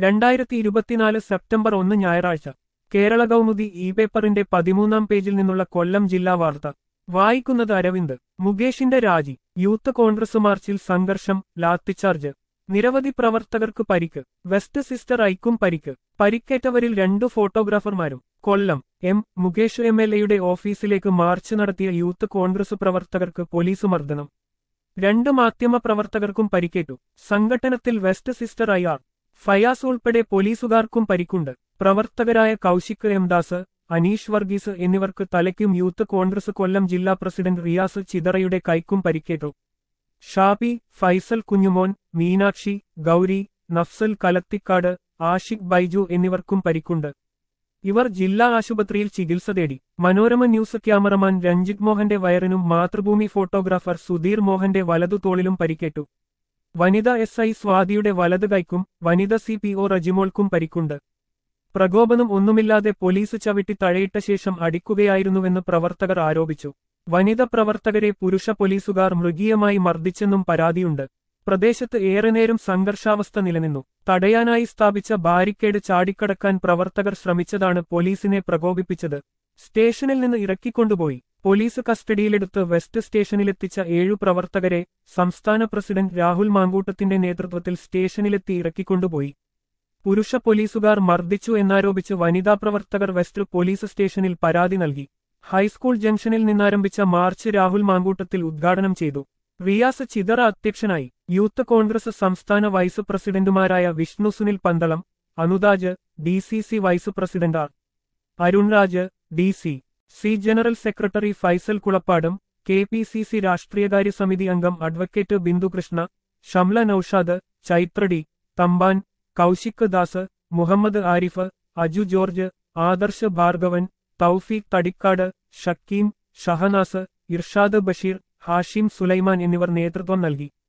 രണ്ടായിരത്തി ഇരുപത്തിനാല് സെപ്റ്റംബർ ഒന്ന് ഞായറാഴ്ച കേരള കൗമുദി ഇ പേപ്പറിന്റെ പതിമൂന്നാം പേജിൽ നിന്നുള്ള കൊല്ലം ജില്ലാ വാർത്ത വായിക്കുന്നത് അരവിന്ദ് മുകേഷിന്റെ രാജി യൂത്ത് കോൺഗ്രസ് മാർച്ചിൽ സംഘർഷം ലാത്തിച്ചാർജ് നിരവധി പ്രവർത്തകർക്ക് പരിക്ക് വെസ്റ്റ് സിസ്റ്റർ ഐക്കും പരിക്ക് പരിക്കേറ്റവരിൽ രണ്ടു ഫോട്ടോഗ്രാഫർമാരും Kollam M Mukesh M L എയുടെ ഓഫീസിലേക്ക് മാർച്ച് നടത്തിയ യൂത്ത് കോൺഗ്രസ് പ്രവർത്തകർക്ക് പോലീസ് മർദ്ദനം രണ്ട് മാധ്യമ പ്രവർത്തകർക്കും പരിക്കേറ്റു സംഘട്ടനത്തിൽ west sister I R Fayas ഉൾപ്പെടെ പോലീസുകാർക്കും പരിക്കുണ്ട് പ്രവർത്തകരായ കൗശിക് എം ദാസ് അനീഷ് വർഗീസ് എന്നിവർക്ക് തലയ്ക്കും യൂത്ത് കോൺഗ്രസ് കൊല്ലം ജില്ലാ പ്രസിഡന്റ് റിയാസ് ചിതറയുടെ കൈക്കും പരിക്കേറ്റു ഷാബി ഫൈസൽ കുഞ്ഞുമോൻ മീനാക്ഷി ഗൗരി നഫ്സൽ കലത്തിക്കാട് ആഷിഖ് ബൈജു എന്നിവർക്കും പരിക്കുണ്ട് ഇവർ ജില്ലാ ആശുപത്രിയിൽ ചികിത്സ തേടി മനോരമ ന്യൂസ് ക്യാമറമാൻ രഞ്ജിത് മോഹന്റെ വയറിനും മാതൃഭൂമി ഫോട്ടോഗ്രാഫർ സുധീർ മോഹന്റെ വലതു തോളിലും പരിക്കേറ്റു വനിത എസ് ഐ സ്വാതിയുടെ വലത് കൈക്കും വനിത സി പി ഒ റജിമോൾക്കും പരിക്കുണ്ട് പ്രകോപനം ഒന്നുമില്ലാതെ പോലീസ് ചവിട്ടി തഴയിട്ട ശേഷം അടിക്കുകയായിരുന്നുവെന്ന് പ്രവർത്തകർ ആരോപിച്ചു വനിത പ്രവർത്തകരെ പുരുഷ പോലീസുകാർ മൃഗീയമായി മർദ്ദിച്ചെന്നും പരാതിയുണ്ട് പ്രദേശത്ത് ഏറെ നേരം സംഘർഷാവസ്ഥ നിലനിന്നു തടയാനായി സ്ഥാപിച്ച ബാരിക്കേഡ് ചാടിക്കടക്കാൻ പ്രവർത്തകർ ശ്രമിച്ചതാണ് പോലീസിനെ പ്രകോപിപ്പിച്ചത് സ്റ്റേഷനിൽ നിന്ന് ഇറക്കിക്കൊണ്ടുപോയി പോലീസ് കസ്റ്റഡിയിലെടുത്ത് വെസ്റ്റ് സ്റ്റേഷനിലെത്തിച്ച ഏഴു പ്രവർത്തകരെ സംസ്ഥാന പ്രസിഡന്റ് രാഹുൽ മാങ്കൂട്ടത്തിന്റെ നേതൃത്വത്തിൽ സ്റ്റേഷനിലെത്തി ഇറക്കിക്കൊണ്ടുപോയി പുരുഷ പോലീസുകാർ മർദ്ദിച്ചു എന്നാരോപിച്ച് വനിതാ പ്രവർത്തകർ വെസ്റ്റ് പോലീസ് സ്റ്റേഷനിൽ പരാതി നൽകി ഹൈസ്കൂൾ ജംഗ്ഷനിൽ നിന്നാരംഭിച്ച മാർച്ച് രാഹുൽ മാങ്കൂട്ടത്തിൽ ഉദ്ഘാടനം ചെയ്തു റിയാസ് ചിതറ അധ്യക്ഷനായി യൂത്ത് കോൺഗ്രസ് സംസ്ഥാന വൈസ് പ്രസിഡന്റുമാരായ Vishnu Sunil Pandalam Anuthaj D C C vice president R Arunraj D C C general secretary Faisal കുളപ്പാടും കെ പി സി സി രാഷ്ട്രീയകാര്യ സമിതി അംഗം അഡ്വക്കേറ്റ് ബിന്ദുകൃഷ്ണ ഷംല നൌഷാദ് ചൈത്രടി തമ്പാൻ കൗശിക് ദാസ് മുഹമ്മദ് ആരിഫ് അജു ജോർജ് ആദർശ് ഭാർഗവൻ തൗഫീഖ് തടിക്കാട് ഷക്കീം ഷഹനാസ് ഇർഷാദ് ബഷീർ ഹാഷിം സുലൈമാൻ എന്നിവർ നേതൃത്വം നൽകി